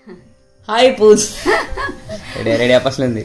hi పూజ్ ready ready ఫస్ట్లేంది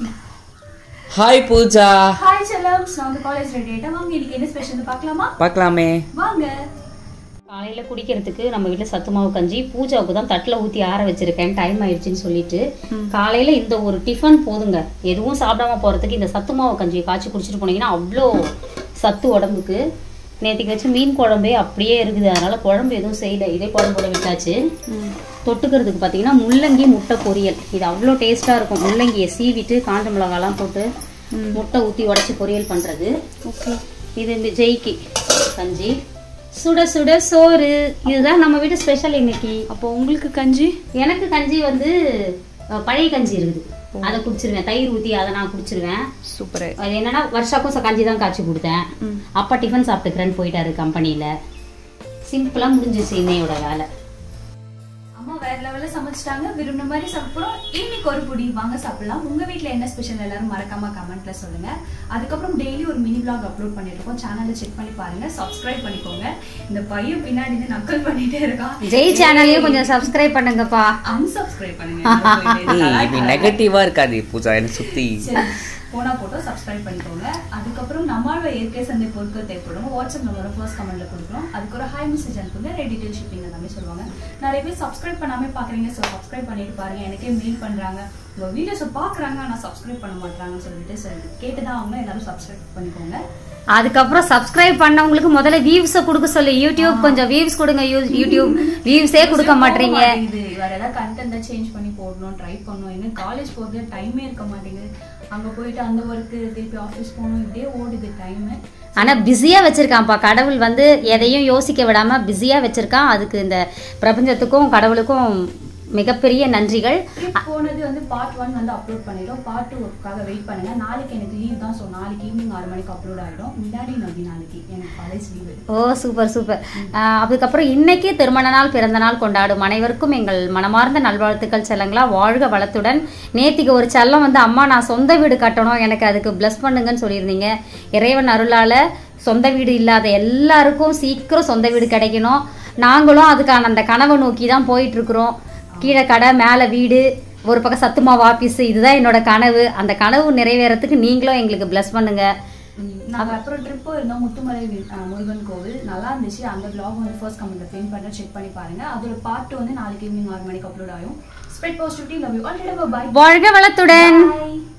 hi Pooja hi செல்லம்ஸ் நான் வந்து காலேஜ் ரெடி ஆயிட்டேன் வாங்க இன்னைக்கு என்ன ஸ்பெஷல் பார்க்கலாமா பார்க்கலாமே வாங்க காலையில் குடிக்கிறதுக்கு நம்ம வீட்டில் சத்து மாவு கஞ்சி பூஜாவுக்கு தான் தட்டில் ஊற்றி ஆற வச்சிருக்கேன் டைம் ஆயிடுச்சுன்னு சொல்லிட்டு காலையில் இந்த ஒரு டிஃபன் போதுங்க எதுவும் சாப்பிடாம போகிறதுக்கு இந்த சத்து மாவு கஞ்சியை காய்ச்சி குடிச்சிட்டு போனீங்கன்னா அவ்வளோ சத்து உடம்புக்கு நேற்றுக்கு வச்சு மீன் குழம்பே அப்படியே இருக்குது அதனால குழம்பு எதுவும் செய்யல இதே குழம்போட விட்டாச்சு தொட்டுக்கிறதுக்கு பார்த்தீங்கன்னா முள்ளங்கி முட்டை பொரியல் இது அவ்வளோ டேஸ்ட்டாக இருக்கும் முள்ளங்கியை சீவிட்டு காஞ்ச மிளகாலாம் போட்டு முட்டை ஊற்றி உடச்சி பொரியல் பண்ணுறது ஓகே இது இந்த ஜெய்க்கு கஞ்சி சுட சுட சோறு இதுதான் நம்ம வீட்டு ஸ்பெஷல் இன்னைக்கு அப்போ உங்களுக்கு கஞ்சி எனக்கு கஞ்சி வந்து அஹ், பழைய கஞ்சி இருக்குது அதை குடிச்சிருவேன் தயிர் ஊற்றி அதை நான் குடிச்சிருவேன் சூப்பர் அது என்னன்னா வருஷாக்கும் ச- கஞ்சி தான் காய்ச்சி கொடுத்தேன் அப்பா டிஃபன் சாப்பிட்டுக்கிறேன்னு போயிட்டாரு கம்பெனியில் சிம்பிளாக முடிஞ்சிச்சு இன்னையோட வேலை அம்மா வேற லெவல்ல சமைச்சிட்டாங்க விரும்பின மாதிரி சாப்பிடுறோம் இன்னைக்கு ஒரு புடி வாங்க சாப்பிடலாம் உங்க வீட்ல என்ன ஸ்பெஷல் எல்லாரும் மறக்காம கமெண்ட்ல சொல்லுங்க அதுக்கப்புறம் டெய்லி ஒரு மினி vlog அப்லோட் பண்ணிருக்கோம் சேனலை செக் பண்ணி பாருங்க சப்ஸ்கிரைப் பண்ணிக்கோங்க இந்த பையன் பின்னாடி இருந்து நக்கல் பண்ணிட்டே இருக்கான் ஜெய் சேனலையும் கொஞ்சம் சப்ஸ்கிரைப் பண்ணுங்கப்பா அன்சப்ஸ்கிரைப் பண்ணுங்க ஏய், இது நெகட்டிவா இருக்காது பூஜா என்ன சுத்தி சரி போனா போட்டோ சப்ஸ்கிரைப் பண்ணிக்கோங்க அதுக்கப்புறம் நம்மளோட இயற்கை சந்தை பொருட்கள் தேவைப்படும் வாட்ஸ்அப் நம்மளோட ஃபர்ஸ்ட் கமெண்ட்ல கொடுக்குறோம் அதுக்கு ஒரு ஹாய் மெசேஜ் அனுப்புங்க ரெடி டீட்டெயில் ஷிப்பிங் எல்லாமே சொல்லுவாங்க நிறைய பேர் சப்ஸ்கிரைப் பண்ணாம பாக்குறீங்க ஸோ சப்ஸ்கிரைப் பண்ணிட்டு பாருங்க எனக்கே மெயில் பண்றாங்க உங்க வீடியோஸை பாக்குறாங்க ஆனா சப்ஸ்கிரைப் பண்ண மாட்டாங்கன்னு சொல்லிட்டு சரி கேட்டுதான் அவங்க எல்லாரும் சப்ஸ்கிரைப் பண்ணிக்கோங்க அதுக்கப்புறம் சப்ஸ்கிரைப் பண்ணவங்களுக்கு முதல்ல வியூஸை கொடுக்க சொல்லு யூடியூப் கொஞ்சம் வியூஸ் கொடுங்க யூ- யூடியூப் வியூஸே கொடுக்க மாட்டீங்க இது வேற ஏதாவது கண்டென்ட் சேஞ்ச் பண்ணி போடணும் ட்ரை பண்ணணும் இன்னும் காலேஜ் போறது டைமே இருக்க மாட்டேங்குது அங்க போயிட்டு அந்த ஒர்க்கு திருப்பி ஆஃபீஸ் போகணும் இப்படியே ஓடுது டைம் ஆனா பிஸியா வச்சிருக்கான்ப்பா கடவுள் வந்து எதையும் யோசிக்க விடாம பிஸியா வச்சிருக்கான் அதுக்கு இந்த பிரபஞ்சத்துக்கும் கடவுளுக்கும் மிகப்பெரிய நன்றிகள் ட்ரிப் போனது வந்து பார்ட் ஒன் வந்து அப்லோட் பண்ணிடும் பார்ட் டூக்காக வெயிட் பண்ணுங்க நாளைக்கு எனக்கு லீவ் தான் ஸோ நாளைக்கு ஈவினிங் ஆறு மணிக்கு அப்லோட் ஆகிடும் முன்னாடி நம்பி நாளைக்கு எனக்கு காலேஜ் லீவு ஓ சூப்பர் சூப்பர் ஆஹ் அதுக்கப்புறம் இன்னைக்கு திருமண நாள் பிறந்த நாள் கொண்டாடும் அனைவருக்கும் எங்கள் மனமார்ந்த நல்வாழ்த்துக்கள் செல்லங்களா வாழ்க வளத்துடன் நேத்திக்கு ஒரு செல்லம் வந்து அம்மா நான் சொந்த வீடு கட்டணும் எனக்கு அதுக்கு ப்ளஸ் பண்ணுங்கன்னு சொல்லியிருந்தீங்க இறைவன் அருளால சொந்த வீடு இல்லாத எல்லாருக்கும் சீக்கிரம் சொந்த வீடு கிடைக்கணும் நாங்களும் அதுக்கான அந்த கனவை நோக்கி தான் போயிட்டு இருக்கிறோம் கீழே கடை மேலே வீடு ஒரு பக்கம் சத்துமாவு ஆஃபீஸ் இதுதான் என்னோட கனவு அந்த கனவு நிறைவேறத்துக்கு நீங்களும் எங்களுக்கு ப்ளஸ் பண்ணுங்க நாங்கள் அப்புறம் ட்ரிப்பு இருந்தோம் முத்துமலை வி- அஹ் முருகன் கோவில் நல்லா இருந்துச்சு அந்த vlog வந்து ஃபர்ஸ்ட் கமெண்ட்ல பின் பண்ண செக் பண்ணி பாருங்க அதோட பார்ட் வந்து நாளைக்கு ஈவினிங் ஆறு மணிக்கு அப்லோட் ஆகும் spread positivity love you already bye வாழ்க வளத்துடன் பை